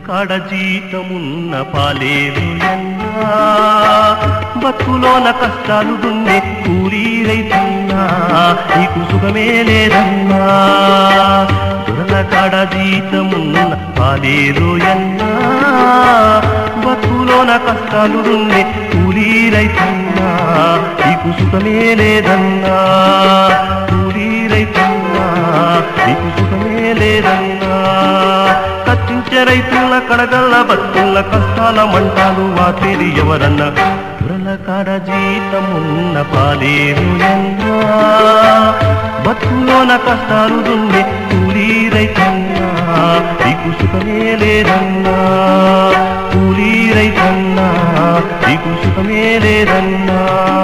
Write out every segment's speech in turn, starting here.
కాడ జీతమున్న పాలేరు ఎన్నా బతుకులోన కష్టాలు దున్నే కూలీ రైతన్నా నీకు సుఖమే లేదన్నా దొరల కాడ జీతమున్న పాలేరు ఎన్నా బతుకులోన కష్టాలు దున్నే కూలీ రైతన్నా నీకు సుఖమే లేదన్నా కూలీ రైతన్నా నీకు సుఖమే లేదన్నా కత్తించే రైతుల కడగల్ల బతుకుల కష్టాల మంటాలు వాతేరి ఎవరన్నా దురల కాడ జీతమున్న పాలేరు ఎన్నా బతుకులోన కష్టాలు దున్నే కూలీ రైతన్నా నీకు సుఖమే లేదన్నా కూలీ రైతన్నా నీకు సుఖమే లేదన్నా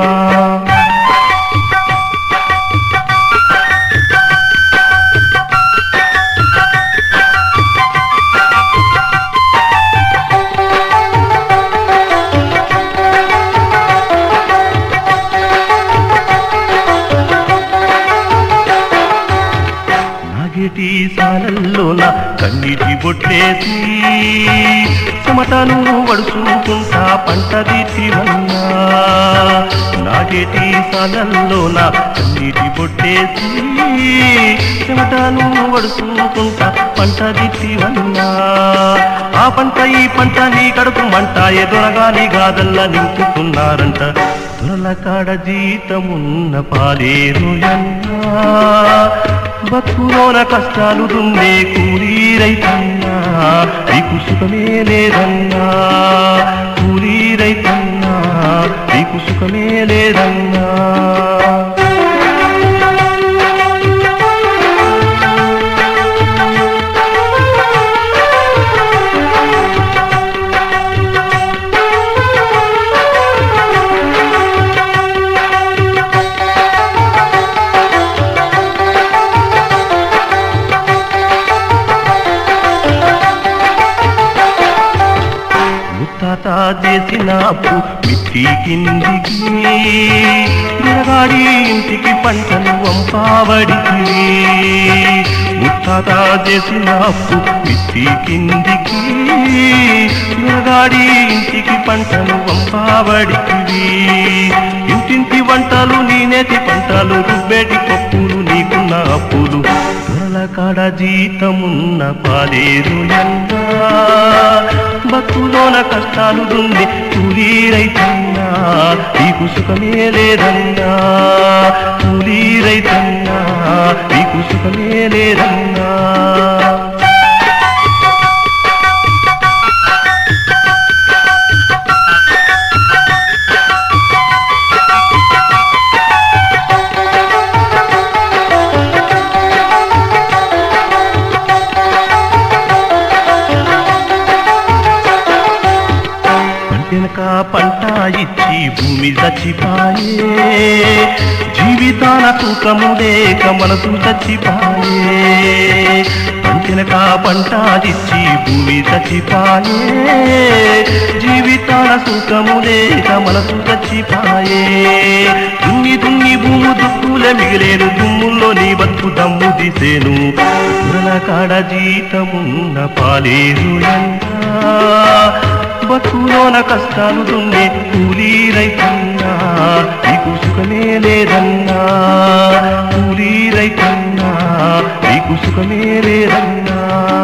నాగేటి సాలల్లోన కన్నీటి బొట్టేసి చెమటను వడుచుకుంటా పంట తీర్చివన్నా నాగేటి సాలల్లోన కన్నీటి బొట్టేసి చెమటను వడుచుకుంటా పంట తీర్చివన్నా ఆ పంట ఈ పంట నీ కడుపు మంట ఎదురగా నీ గాదల్లా నింపుతున్నారంట దొరల కాడ జీతమున్న పాలేరు ఎన్నా బతుకులోన కష్టాలు దున్నే కూలీ రైతన్నా నీకు సుఖమే లేదన్నా కూలీ రైతన్నా నీకు సుఖమే లేదన్నా ముత్తాత చేసిన అప్పు మిట్టి కిందికి నిలగాడి ఇంటికి పంటను వంపావడికి ముత్తాత చేసిన అప్పు మిట్టి కిందికి నిలగాడి ఇంటికి పంటను వంపావడికి ఇంటింటి వంటలు నీనేతి పంటలు రుబ్బేటి పప్పులు నీకున్న అప్పులు దొరల కాడ జీతమున్న పాలేరు ఎన్నా బతులోన కష్టాలు దుంది కూలీ రైతన్నా నీకు సుఖమే లేదన్నా కూలీ రైతన్నా నీకు సుఖమే లేదన్నా పంటెనక పంట ఇచ్చి భూమి చచ్చిపాయే జీవితాల తూకము లేక మనసు చచ్చిపాయే పంటెనక పంట ఇచ్చి భూమి చచ్చిపాయే జీవితాల తూకము లేక మనసు చచ్చిపాయే దున్ని దున్ని భూము దుక్కుల మిగిలేను దుమ్ముల్లో నీ బతుకు దమ్ము దిసేను పురల కాడ జీతమున్న పాలేరు ఎండా బతులోన కష్టాలు దున్నే కూలీ రైతన్నా నీకు సుఖమే లేదన్నా కూలీ రైతన్నా నీకు సుఖమే లేదన్నా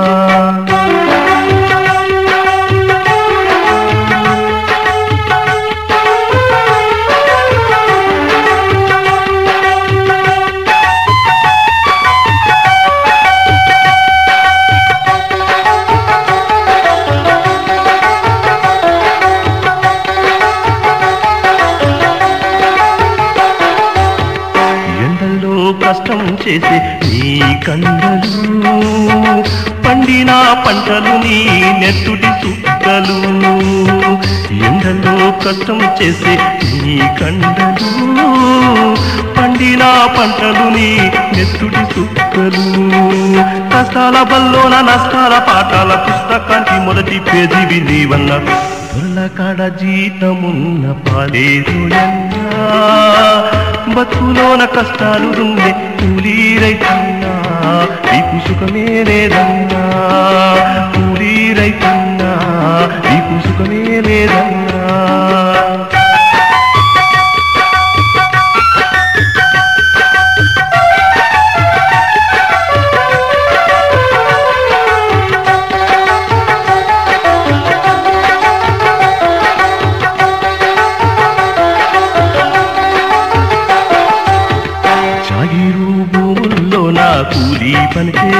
ఎండల్లో కష్టం చేసే నీ కండలు పండిన పంటలు నీ నెత్తుటి సుక్కలు ఎండల్లో కష్టం చేసే నీ కండలు పండిన పంటలు నీ నెత్తుటి సుక్కలు కష్టాల బల్లోన నష్టాల పాఠాల పుస్తకానికి మొదటి పేజీవి నీవన్న దొరల కాడ జీతమున్న పాలేరు ఎన్నా బతుకులోన కష్టాలు ఉండే కూలీ రైతన్నా నీకు సుఖమే లేదన్నా కూలీ రైతన్నా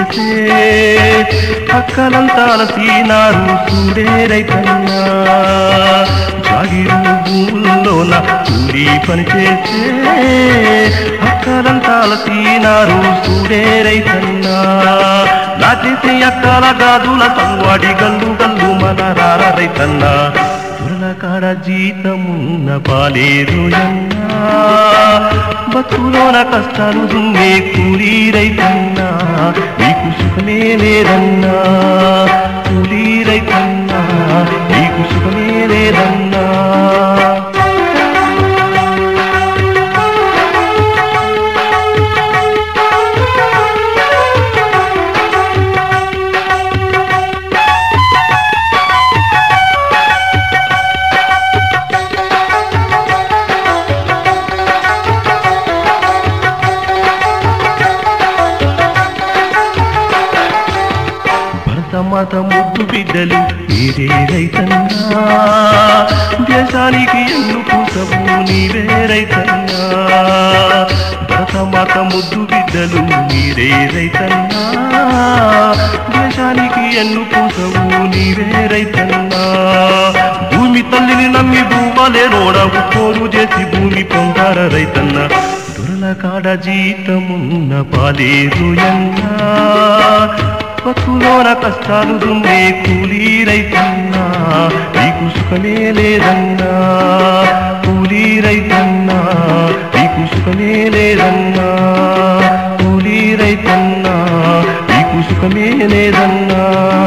చేసే అక్కలంతా అలసినారు చూడే రైతన్నా జాగిరు భూముల్లోన కూలి పని చేసే అక్కలంతా అలసినారు చూడే రైతన్నా నాచేసి అక్కల గాదుల సంవాడి గల్లు గల్లు మన రార రైతన్నా తురల కాడ జీతమున్న పాలేరుయన్నా బతులోన కష్టాలు దున్నే కూలీ రైతన్నా నీకు సుఖమే లేదన్నా కూలీ రైతన్నా నీకు సుఖమే లేదన్నా భరతమాత ముద్దు బిడ్డలు మీరే రైతన్నా దేశానికి ఎన్నుకు సబు నీవే రైతన్నా భరతమాత ముద్దు బిడ్డలు మీరే రైతన్నా దేశానికి ఎన్నుకు సబు నీవే రైతన్నా భూమి తల్లిని నమ్మి భూమలే రోడవు పోరు చేసి భూమి పొందార రైతన్నా దురల కాడ జీతమున్న పాలేరుయన్నా బతులోన కష్టాలు దున్నే కూలీ రైతన్నా నీకు సుఖమే లేదన్నా కూలీ రైతన్నా నీకు సుఖమే లేదన్నా కూలీ రైతన్నా నీకు సుఖమే లేదన్నా